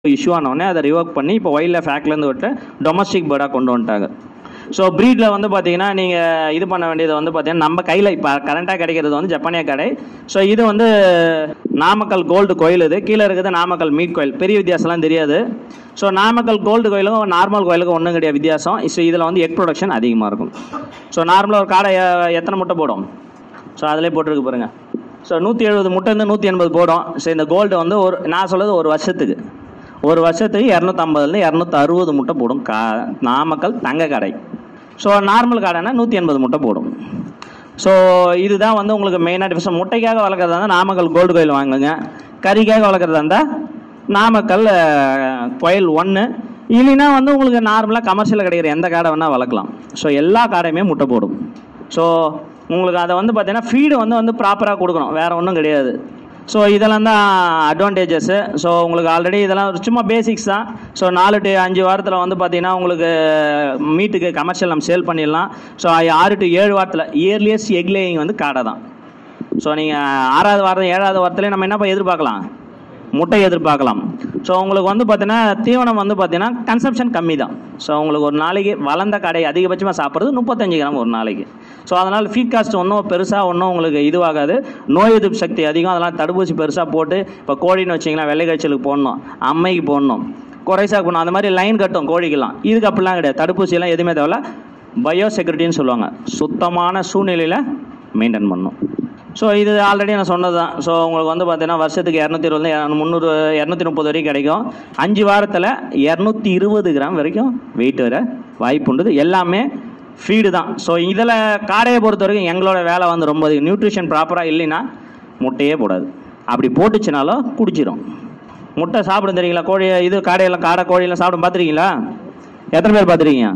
issue ஆனவுடனே அதை rework பண்ணி இப்போ வைல்ட் லைஃப் ஆக்ட்லேருந்து விட்டு டொமஸ்டிக் பேர்டாக கொண்டு வந்துட்டாங்க ஸோ ப்ரீடில் வந்து பார்த்தீங்கன்னா நீங்கள் இது பண்ண வேண்டியது வந்து பார்த்தீங்கன்னா நம்ம கையில் இப்போ கரண்ட்டாக கிடைக்கிறது வந்து ஜப்பானிய கடை ஸோ இது வந்து நாமக்கல் கோல்டு கோயில் இது கீழே இருக்குது நாமக்கல் மீட் கோயில் பெரிய வித்தியாசம்லாம் தெரியாது ஸோ நாமக்கல் கோல்டு கோயிலுக்கும் நார்மல் கோயிலுக்கும் ஒன்றும் கிடையாது வித்தியாசம் ஸோ இதில் வந்து எக் ப்ரொடக்ஷன் அதிகமாக இருக்கும் ஸோ நார்மலாக ஒரு காடை எ- எத்தனை முட்டை போடும் ஸோ அதிலே போட்டிருக்கு பாருங்க ஸோ நூற்றி எழுபது முட்டை இருந்து நூற்றி எண்பது போடும் ஸோ இந்த கோல்டு வந்து ஒரு நான் சொல்கிறது ஒரு வருஷத்துக்கு ஒரு வருஷத்துக்கு இரநூத்தம்பதுலேருந்து இரநூத்தி அறுபது முட்டை போடும் கா நாமக்கல் தங்க கடை ஸோ நார்மல் கடைனா நூற்றி எண்பது முட்டை போடும் ஸோ இதுதான் வந்து உங்களுக்கு மெயினாக டிஃபரன்ஸ் முட்டைக்காக வளர்க்குறதா இருந்தால் நாமக்கல் கோல்டு கோயில் வாங்குங்க கறிக்காக வளர்க்குறதா இருந்தால் நாமக்கல் அஹ், கோயில் ஒன்று இல்லைன்னா வந்து உங்களுக்கு நார்மலாக கமர்ஷியலில் கிடைக்கிற எந்த காடை வேணால் வளர்க்கலாம் ஸோ எல்லா காடையுமே முட்டை போடும் ஸோ உங்களுக்கு அதை வந்து பார்த்தீங்கன்னா ஃபீடு வந்து வந்து ப்ராப்பராக கொடுக்கணும் வேறு ஒன்றும் கிடையாது ஸோ இதெல்லாம் தான் அட்வான்டேஜஸ்ஸு ஸோ உங்களுக்கு ஆல்ரெடி இதெல்லாம் ஒரு சும்மா பேசிக்ஸ் தான் ஸோ நாலு டு அஞ்சு வாரத்தில் வந்து பார்த்தீங்கன்னா உங்களுக்கு மீட்டுக்கு கமர்ஷியல் நம்ம சேல் பண்ணிடலாம் ஸோ ஆறு டு ஏழு வாரத்தில் இயர்லியஸ்ட் எக் லேயிங் வந்து காடை தான் ஸோ நீங்கள் ஆறாவது வாரம் ஏழாவது வாரத்துலேயே நம்ம என்னப்பா எதிர்பார்க்கலாம் முட்டை எதிர்பார்க்கலாம் ஸோ உங்களுக்கு வந்து பார்த்தீங்கன்னா தீவனம் வந்து பார்த்தீங்கன்னா கன்சம்ஷன் கம்மி தான் ஸோ உங்களுக்கு ஒரு நாளைக்கு வளர்ந்த கடை அதிகபட்சமாக சாப்பிட்றது முப்பத்தஞ்சு கிராம் ஒரு நாளைக்கு ஸோ அதனால் ஃபீட் காஸ்ட் ஒன்றும் பெருசாக ஒன்றும் உங்களுக்கு இதுவாகாது நோய் எதிர்ப்பு சக்தி அதிகம் அதெல்லாம் தடுப்பூசி பெருசாக போட்டு இப்போ கோழின்னு வச்சிங்களா வெள்ளை காய்ச்சலுக்கு போடணும் அம்மைக்கு போடணும் குறைசா போடணும் அந்த மாதிரி லைன் கட்டும் கோழிக்கெல்லாம் இதுக்கு அப்படிலாம் கிடையாது தடுப்பூசியெல்லாம் எதுவுமே தேவையில்ல பயோ செக்யூரிட்டின்னு சொல்லுவாங்க சுத்தமான சூழ்நிலையில் மெயின்டைன் பண்ணணும் ஸோ இது ஆல்ரெடி நான் சொன்னது தான் ஸோ உங்களுக்கு வந்து பார்த்தீங்கன்னா வருஷத்துக்கு இரநூத்தி இருபது முந்நூறு இரநூத்தி முப்பது வரைக்கும் கிடைக்கும் அஞ்சு வாரத்தில் இரநூத்தி இருபது கிராம் வரைக்கும் வெயிட் வர வாய்ப்புண்டு எல்லாமே ஃபீடு தான் ஸோ இதில் காடையை பொறுத்த வரைக்கும் எங்களோட வேலை வந்து ரொம்ப நியூட்ரிஷன் ப்ராப்பராக இல்லைன்னா முட்டையே போடாது அப்படி போட்டுச்சுனாலும் குடிச்சிரும் முட்டை சாப்பிடும் தெரியுங்களா கோழி இது காடையெல்லாம் காடை கோழியெல்லாம் சாப்பிடும் பார்த்துருக்கீங்களா எத்தனை பேர் பார்த்துருக்கீங்க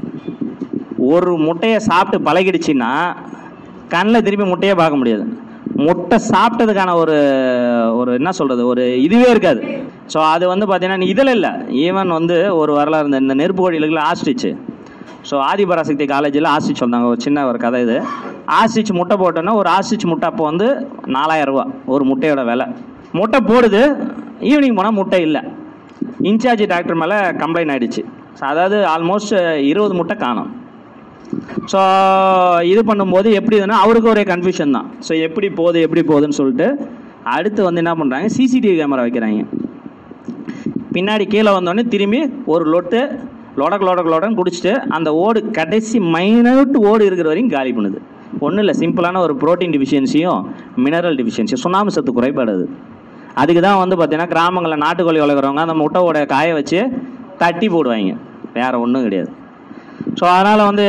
ஒரு முட்டையை சாப்பிட்டு பழகிடுச்சுன்னா கண்ணில் திருப்பி முட்டையே பார்க்க முடியாது முட்டை சாப்பிட்டதுக்கான ஒரு ஒரு என்ன சொல்கிறது ஒரு இதுவே இருக்காது ஸோ அது வந்து பார்த்தீங்கன்னா இதில் இல்லை ஈவன் வந்து ஒரு வரலாறு இந்த இந்த நெருப்பு கோழிகளுக்கு ஆஸ்ட்ரிச்சு ஸோ ஆதிபராசக்தி காலேஜில் ஆஸ்ட்ரிச் வந்தாங்க ஒரு சின்ன ஒரு கதை இது ஆஸ்ட்ரிச் முட்டை போட்டோன்னா ஒரு ஆஸ்ட்ரிச் முட்டை அப்போ வந்து நாலாயிரம் ரூபா ஒரு முட்டையோட விலை முட்டை போடுது ஈவினிங் போனால் முட்டை இல்லை இன்சார்ஜ் டாக்டர் மேலே கம்ப்ளைண்ட் ஆயிடுச்சு ஸோ அதாவது ஆல்மோஸ்ட் இருபது முட்டை காணும் ஸோ இது பண்ணும்போது எப்படி இதுன்னா அவருக்கு ஒரே கன்ஃபியூஷன் தான் ஸோ எப்படி போகுது எப்படி போகுதுன்னு சொல்லிட்டு அடுத்து வந்து என்ன பண்ணுறாங்க சிசிடிவி கேமரா வைக்கிறாங்க பின்னாடி கீழே வந்தோடனே திரும்பி ஒரு லொட்டு லொடக் லொடக் லொடன்னு குடிச்சிட்டு அந்த ஓடு கடைசி மைனட் ஓடு இருக்கிற வரைக்கும் காலி பண்ணுது ஒன்றும் இல்லை சிம்பிளான ஒரு புரோட்டீன் டிஃபிஷியன்சியும் மினரல் டிஃபிஷியன்சியும் சுண்ணாம்பு சத்து குறைபாடு அதுக்கு தான் வந்து பார்த்தீங்கன்னா கிராமங்களில் நாட்டுக்கோழி வளர்க்குறவங்க அந்த முட்டையோட காய வச்சு தட்டி போடுவாங்க வேற ஒன்றும் கிடையாது ஸோ அதனால் வந்து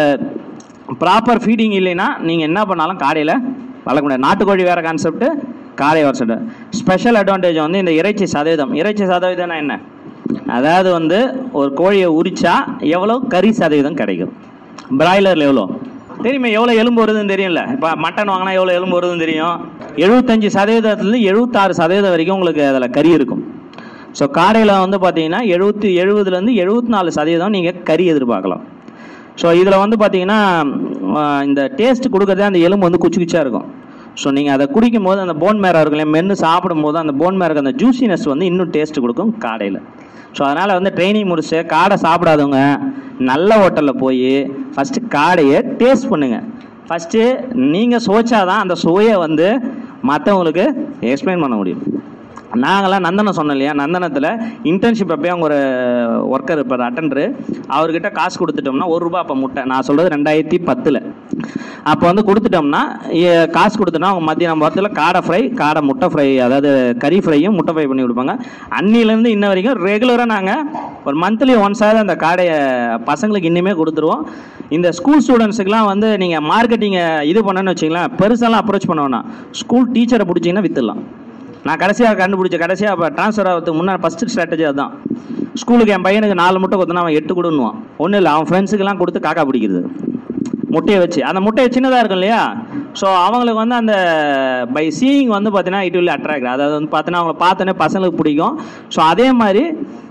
ப்ராப்பர் ஃபீடிங் இல்லைன்னா நீங்கள் என்ன பண்ணாலும் காடையில் வளர்க்க முடியாது நாட்டுக்கோழி வேறு கான்செப்ட் காடை வருஷம் ஸ்பெஷல் அட்வான்டேஜ் வந்து இந்த இறைச்சி சதவீதம் இறைச்சி சதவீதம்னா என்ன அதாவது வந்து ஒரு கோழியை உரிச்சா எவ்வளோ கறி சதவீதம் கிடைக்கும் பிராய்லரில் எவ்வளோ தெரியுமே எவ்வளோ எலும்பு வருதுன்னு தெரியும்ல இப்போ மட்டன் வாங்கினா எவ்வளோ எலும்பு வருதுன்னு தெரியும் எழுபத்தஞ்சு சதவீதத்துலேருந்து எழுபத்தாறு சதவீதம் வரைக்கும் உங்களுக்கு அதில் கறி இருக்கும் ஸோ காடையில் வந்து பார்த்தீங்கன்னா எழுபத்தி எழுபதுலேருந்து எழுபத்தி நாலு சதவீதம் நீங்கள் கறி எதிர்பார்க்கலாம் ஸோ இதில் வந்து பார்த்தீங்கன்னா ஆஹ், இந்த டேஸ்ட் கொடுக்கறதே அந்த எலும்பு வந்து குச்சி குச்சியாக இருக்கும் ஸோ நீங்கள் அதை குடிக்கும் போது அந்த போன் மேரா இருக்கும் இல்லையா மென்று சாப்பிடும்போது அந்த போன் மேருக்கு அந்த ஜூசினஸ் வந்து இன்னும் டேஸ்ட் கொடுக்கும் காடையில் ஸோ அதனால் வந்து ட்ரைனிங் முடிச்சு காடை சாப்பிடாதவங்க நல்ல ஹோட்டலில் போய் ஃபஸ்ட்டு காடையை டேஸ்ட் பண்ணுங்கள் ஃபஸ்ட்டு நீங்கள் சுவைச்சாதான் அந்த சுவையை வந்து மற்றவங்களுக்கு எக்ஸ்பிளைன் பண்ண முடியும் நாங்களாம் நந்தனம் சொன்னோம் இல்லையா நந்தனத்தில் இன்டர்ன்ஷிப் அப்பயே அவங்க ஒரு ஒர்க்கர் இருப்பார் அட்டண்டரு அவர்கிட்ட காசு கொடுத்துட்டோம்னா ஒரு ரூபா அப்போ முட்டை நான் சொல்கிறது ரெண்டாயிரத்தி பத்தில் அப்போ வந்து கொடுத்துட்டோம்னா எ- காசு கொடுத்தோம்னா அவங்க மத்தியானம் வாரத்தில் காடை ஃப்ரை காடை முட்டை ஃப்ரை அதாவது கறி ஃப்ரையும் முட்டை ஃப்ரை பண்ணி கொடுப்பாங்க அன்னிலேருந்து இன்ன வரைக்கும் ரெகுலராக நாங்கள் ஒரு மந்த்லி ஒன்ஸாவது அந்த காடையை பசங்களுக்கு இன்னுமே கொடுத்துருவோம் இந்த ஸ்கூல் ஸ்டூடெண்ட்ஸுக்குலாம் வந்து நீங்கள் மார்க்கெட்டிங்கை இது பண்ணணும்னு வச்சிங்களேன் பெருசாலாம் அப்ரோச் பண்ண வேணாம் ஸ்கூல் டீச்சரை பிடிச்சிங்கன்னா வித்துடலாம் நான் கடைசியாக கண்டுபிடிச்ச கடைசியாக இப்போ ட்ரான்ஸ்ஃபர் ஆகிறதுக்கு முன்னாடி ஃபஸ்ட்டு ஸ்ட்ராட்டஜி அதுதான் ஸ்கூலுக்கு என் பையனுக்கு நாலு முட்டை கொடுத்தனா அவன் எட்டு கொடுன்னுவான் ஒன்றும் இல்லை அவன் ஃப்ரெண்ட்ஸுக்கெல்லாம் கொடுத்து காக்கா பிடிக்கிறது முட்டையை வச்சு அந்த முட்டையை சின்னதாக இருக்கும் இல்லையா ஸோ அவங்களுக்கு வந்து அந்த பை சீயிங் வந்து பார்த்தீங்கன்னா இட் வில் அட்ராக்ட் அதாவது வந்து பார்த்தீங்கன்னா அவங்கள பார்த்தோன்னே பசங்களுக்கு பிடிக்கும் ஸோ அதே மாதிரி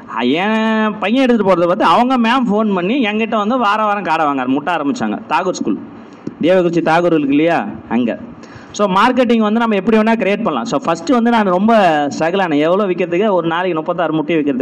என் பையன் எடுத்துகிட்டு போகிறத பார்த்து அவங்க மேம் ஃபோன் பண்ணி என்கிட்ட வந்து வாரம் வாரம் காடை வாங்க முட்டை ஆரம்பித்தாங்க தாகூர் ஸ்கூல் தேவகுறிச்சி தாகூர் இருக்கு இல்லையா அங்கே ஸோ மார்க்கெட்டிங் வந்து நம்ம எப்படி வேணால் கிரியேட் பண்ணலாம் ஸோ ஃபஸ்ட்டு வந்து நான் ரொம்ப ஸ்ட்ரகிள் ஆனேன் எவ்வளோ விற்கிறதுக்கு ஒரு நாளைக்கு முப்பத்தாறு முட்டை விற்கிறது